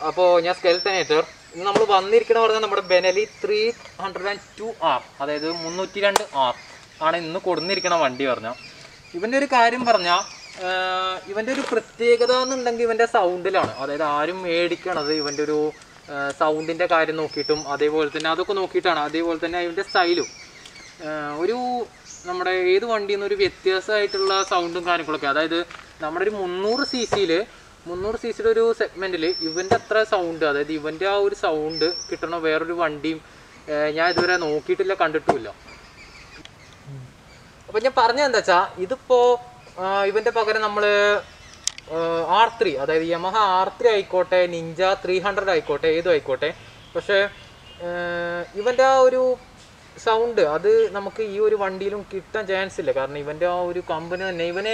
അപ്പോൾ ഞാൻ സ്കെൽത്തനേറ്റർ ഇന്ന് നമ്മൾ വന്നിരിക്കണ പറഞ്ഞാൽ നമ്മുടെ Benelli three hundred and two R അതായത് മുന്നൂറ്റി രണ്ട് ആർ ആണ് ഇന്ന് കൊടുന്നിരിക്കണ വണ്ടി പറഞ്ഞാൽ ഇവൻ്റെ ഒരു കാര്യം പറഞ്ഞാൽ ഇവൻ്റെ ഒരു പ്രത്യേകത എന്നുണ്ടെങ്കിൽ ഇവൻ്റെ സൗണ്ടിലാണ് അതായത് ആരും മേടിക്കണത് ഇവൻ്റെ ഒരു സൗണ്ടിൻ്റെ കാര്യം നോക്കിയിട്ടും അതേപോലെ തന്നെ അതൊക്കെ നോക്കിയിട്ടാണ് അതേപോലെ തന്നെ ഇവൻ്റെ സ്റ്റൈലും ആഹ് ഒരു നമ്മുടെ ഏത് വണ്ടിയിൽ നിന്ന് ഒരു വ്യത്യാസമായിട്ടുള്ള സൗണ്ടും കാര്യങ്ങളൊക്കെ അതായത് നമ്മുടെ ഒരു മുന്നൂറ് സി സിയിൽ മുന്നൂറ് സി സിയുടെ ഒരു സെഗ്മെൻറ്റിൽ ഇവൻ്റെ അത്ര സൗണ്ട് അതായത് ഇവൻ്റെ ആ ഒരു സൗണ്ട് കിട്ടണ വേറൊരു വണ്ടിയും ആഹ് ഞാൻ ഇതുവരെ നോക്കിയിട്ടില്ല കണ്ടിട്ടുമില്ല അപ്പം ഞാൻ പറഞ്ഞത് എന്താ വെച്ചാൽ ഇതിപ്പോൾ ഇവൻ്റെ പകരം നമ്മൾ ആർ ത്രീ അതായത് യമഹ ആർ ത്രീ ആയിക്കോട്ടെ നിഞ്ച ത്രീ ഹൺഡ്രഡ് ആയിക്കോട്ടെ ഏതും ആയിക്കോട്ടെ പക്ഷേ ഇവൻ്റെ ആ ഒരു സൗണ്ട് അത് നമുക്ക് ഈ ഒരു വണ്ടിയിലും കിട്ടാൻ ചാൻസ് ഇല്ല കാരണം ഇവൻ്റെ ആ ഒരു കമ്പനി തന്നെ ഇവനെ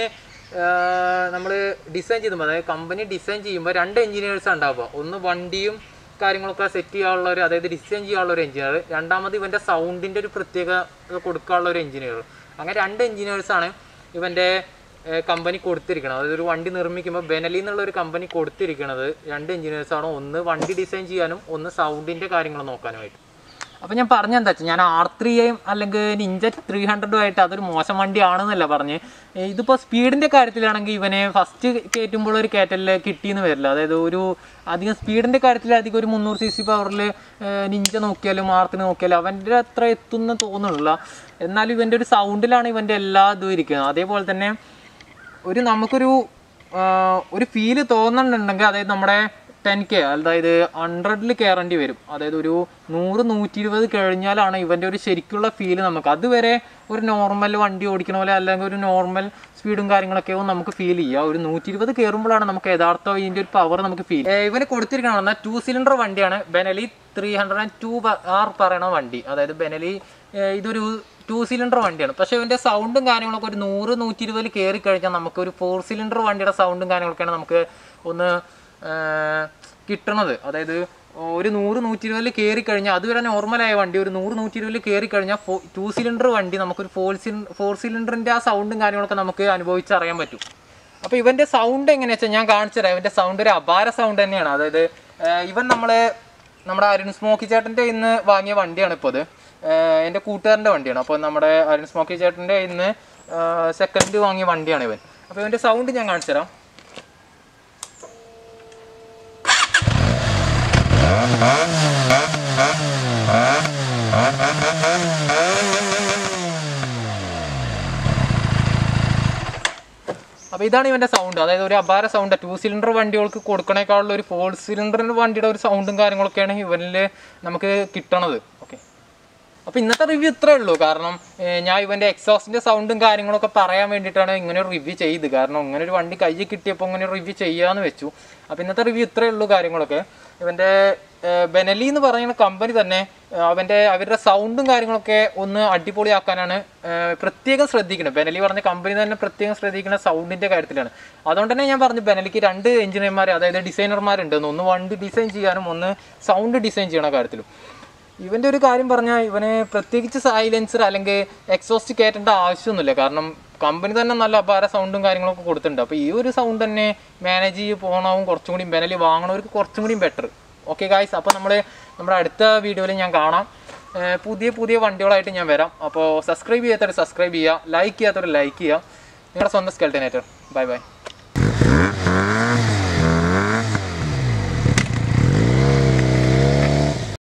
നമ്മൾ ഡിസൈൻ ചെയ്യുമ്പോൾ അതായത് കമ്പനി ഡിസൈൻ ചെയ്യുമ്പോൾ രണ്ട് എഞ്ചിനീയേഴ്സ് ഉണ്ടാവുക ഒന്ന് വണ്ടിയും കാര്യങ്ങളൊക്കെ സെറ്റ് ചെയ്യാനുള്ള ഒരു അതായത് ഡിസൈൻ ചെയ്യാനുള്ള ഒരു എഞ്ചിനീയർ രണ്ടാമത് ഇവൻ്റെ സൗണ്ടിൻ്റെ ഒരു പ്രത്യേകത കൊടുക്കാനുള്ള ഒരു എഞ്ചിനീയർ അങ്ങനെ രണ്ട് എഞ്ചിനീയേഴ്സാണ് ഇവൻ്റെ കമ്പനി കൊടുത്തിരിക്കുന്നത് അതായത് ഒരു വണ്ടി നിർമ്മിക്കുമ്പോൾ ബെനലി എന്നുള്ള ഒരു കമ്പനി കൊടുത്തിരിക്കുന്നത് രണ്ട് എഞ്ചിനീയേഴ്സാണ് ഒന്ന് വണ്ടി ഡിസൈൻ ചെയ്യാനും ഒന്ന് സൗണ്ടിൻ്റെ കാര്യങ്ങൾ നോക്കാനുമായിട്ട് അപ്പോൾ ഞാൻ പറഞ്ഞ എന്താ വെച്ചാൽ ഞാൻ ആർ ത്രീയും അല്ലെങ്കിൽ നിഞ്ച ത്രീ ഹൺഡ്രഡും ആയിട്ട് അതൊരു മോശം വണ്ടിയാണെന്നല്ല പറഞ്ഞ് ഇതിപ്പോൾ സ്പീഡിൻ്റെ കാര്യത്തിലാണെങ്കിൽ ഇവനെ ഫസ്റ്റ് കയറ്റുമ്പോൾ ഒരു കയറ്റലിൽ കിട്ടിയെന്ന് വരില്ല അതായത് ഒരു അധികം സ്പീഡിൻ്റെ കാര്യത്തിൽ അധികം ഒരു മുന്നൂറ് സി സി പവറിൽ നിഞ്ച നോക്കിയാലും ആർ ത്രീ നോക്കിയാലും അവൻ്റെ അത്ര എത്തുന്ന തോന്നുന്നില്ല എന്നാലും ഇവൻ്റെ ഒരു സൗണ്ടിലാണ് ഇവൻ്റെ എല്ലാ ഇതും ഇരിക്കുന്നത് അതേപോലെ തന്നെ ഒരു നമുക്കൊരു ആ, ഒരു ഫീല് തോന്നുന്നുണ്ടെങ്കിൽ അതായത് നമ്മുടെ ടെൻ കെ അതായത് ഹൺഡ്രഡിൽ കയറേണ്ടി വരും അതായത് ഒരു നൂറ് നൂറ്റി ഇരുപത് കഴിഞ്ഞാലാണ് ഇവൻ്റെ ഒരു ശരിക്കുള്ള ഫീല് നമുക്ക് അതുവരെ ഒരു നോർമൽ വണ്ടി ഓടിക്കണ പോലെ അല്ലെങ്കിൽ ഒരു നോർമൽ സ്പീഡും കാര്യങ്ങളൊക്കെ ആവും നമുക്ക് ഫീൽ ചെയ്യുക ഒരു നൂറ്റി ഇരുപത് കയറുമ്പോഴാണ് നമുക്ക് യഥാർത്ഥം ഇതിൻ്റെ ഒരു പവർ നമുക്ക് ഫീൽ ഇവന് കൊടുത്തിരിക്കണം പറഞ്ഞാൽ ടു സിലിണ്ടർ വണ്ടിയാണ് Benelli three hundred and two R പറയണ വണ്ടി അതായത് ബെനലി ഏർ ഇതൊരു ടു സിലിണ്ടർ വണ്ടിയാണ് പക്ഷേ ഇതിൻ്റെ സൗണ്ടും കാര്യങ്ങളൊക്കെ ഒരു നൂറ് നൂറ്റി ഇരുപതിൽ കയറി കഴിഞ്ഞാൽ നമുക്ക് ഒരു ഫോർ സിലിണ്ടർ വണ്ടിയുടെ സൗണ്ടും കാര്യങ്ങളൊക്കെയാണ് നമുക്ക് ഒന്ന് ഏർ കിട്ടണത് അതായത് ഒരു നൂറ് നൂറ്റി ഇരുപതിൽ കയറി കഴിഞ്ഞാൽ അതുവരെ നോർമലായ വണ്ടി ഒരു നൂറ് നൂറ്റി ഇരുപതിൽ കയറി കഴിഞ്ഞാൽ ഫോ ടു സിലിണ്ടർ വണ്ടി നമുക്കൊരു ഫോർ സിലിണ്ടർ ഫോർ സിലിണ്ടറിൻ്റെ ആ സൗണ്ടും കാര്യങ്ങളൊക്കെ നമുക്ക് അനുഭവിച്ചറിയാൻ പറ്റും അപ്പോൾ ഇവൻ്റെ സൗണ്ട് എങ്ങനെയാ വെച്ചാൽ ഞാൻ കാണിച്ചു തരാം ഇവൻ്റെ സൗണ്ട് ഒരു അപാര സൗണ്ട് തന്നെയാണ് അതായത് ഏർ ഇവൻ നമ്മളെ നമ്മുടെ അരുൺ സ്മോക്കി ചേട്ടൻ്റെ ഇന്ന് വാങ്ങിയ വണ്ടിയാണ് ഇപ്പോൾ ഇത് ഏർ എൻ്റെ കൂട്ടുകാരൻ്റെ വണ്ടിയാണ് അപ്പോൾ നമ്മുടെ അരുൺ സ്മോക്കി ചേട്ടൻ്റെ ഇന്ന് സെക്കൻഡ് വാങ്ങിയ വണ്ടിയാണ് ഇവൻ അപ്പോൾ ഇവൻ്റെ സൗണ്ട് ഞാൻ കാണിച്ചു തരാം അപ്പോൾ ഇതാണ് ഇവൻ്റെ സൗണ്ട് അതായത് ഒരു അപാര സൗണ്ട് ടു സിലിണ്ടർ വണ്ടികൾക്ക് കൊടുക്കണേക്കാളുള്ള ഒരു ഫോർ സിലിണ്ടറിൻ്റെ വണ്ടിയുടെ ഒരു സൗണ്ടും കാര്യങ്ങളൊക്കെയാണ് ഇവനിൽ നമുക്ക് കിട്ടണത് ഓക്കെ അപ്പോൾ ഇന്നത്തെ റിവ്യൂ ഇത്രേ ഉള്ളൂ കാരണം ഏർ ഞാൻ ഇവൻ്റെ എക്സോസ്റ്റിൻ്റെ സൗണ്ടും കാര്യങ്ങളൊക്കെ പറയാൻ വേണ്ടിയിട്ടാണ് ഇങ്ങനെ ഒരു റിവ്യൂ ചെയ്ത് കാരണം ഇങ്ങനെ ഒരു വണ്ടി കയ്യിൽ കിട്ടിയപ്പോൾ ഇങ്ങനെ റിവ്യൂ ചെയ്യാമെന്ന് വെച്ചു അപ്പോൾ ഇന്നത്തെ റിവ്യൂ ഇത്രേ ഉള്ളൂ കാര്യങ്ങളൊക്കെ ഇവൻ്റെ ഏർ ബെനലി എന്ന് പറയുന്ന കമ്പനി തന്നെ ഏർ അവൻ്റെ അവരുടെ സൗണ്ടും കാര്യങ്ങളൊക്കെ ഒന്ന് അടിപൊളിയാക്കാനാണ് ഏർ പ്രത്യേകം ശ്രദ്ധിക്കുന്നത് ബെനലി പറഞ്ഞ കമ്പനി തന്നെ പ്രത്യേകം ശ്രദ്ധിക്കുന്ന സൗണ്ടിൻ്റെ കാര്യത്തിലാണ് അതുകൊണ്ട് തന്നെ ഞാൻ പറഞ്ഞു ബെനലിക്ക് രണ്ട് എഞ്ചിനീയർമാർ അതായത് ഡിസൈനർമാരുണ്ടെന്ന് ഒന്ന് വണ്ടി ഡിസൈൻ ചെയ്യാനും ഒന്ന് സൗണ്ട് ഡിസൈൻ ചെയ്യണ കാര്യത്തിലും ഇവൻ്റെ ഒരു കാര്യം പറഞ്ഞാൽ ഇവന് പ്രത്യേകിച്ച് സൈലൻസർ അല്ലെങ്കിൽ എക്സോസ്റ്റ് കയറ്റേണ്ട ആവശ്യമൊന്നുമില്ല കാരണം കമ്പനി തന്നെ നല്ല അപാര സൗണ്ടും കാര്യങ്ങളൊക്കെ കൊടുത്തിട്ടുണ്ട് അപ്പോൾ ഈ ഒരു സൗണ്ട് തന്നെ മാനേജ് ചെയ്ത് പോകണവും കുറച്ചും കൂടി ബെനലി വാങ്ങണവർക്ക് കുറച്ചും കൂടി ബെറ്റർ ഓക്കെ ഗായ്സ് അപ്പോൾ നമ്മൾ നമ്മുടെ അടുത്ത വീഡിയോയിൽ ഞാൻ കാണാം ഏർ പുതിയ പുതിയ വണ്ടികളായിട്ട് ഞാൻ വരാം അപ്പോൾ സബ്സ്ക്രൈബ് ചെയ്യാത്തവർ സബ്സ്ക്രൈബ് ചെയ്യുക ലൈക്ക് ചെയ്യാത്തവർ ലൈക്ക് ചെയ്യുക നിങ്ങളുടെ സ്വന്തം സ്കെൽട്ടനേറ്റർ ബൈ ബൈ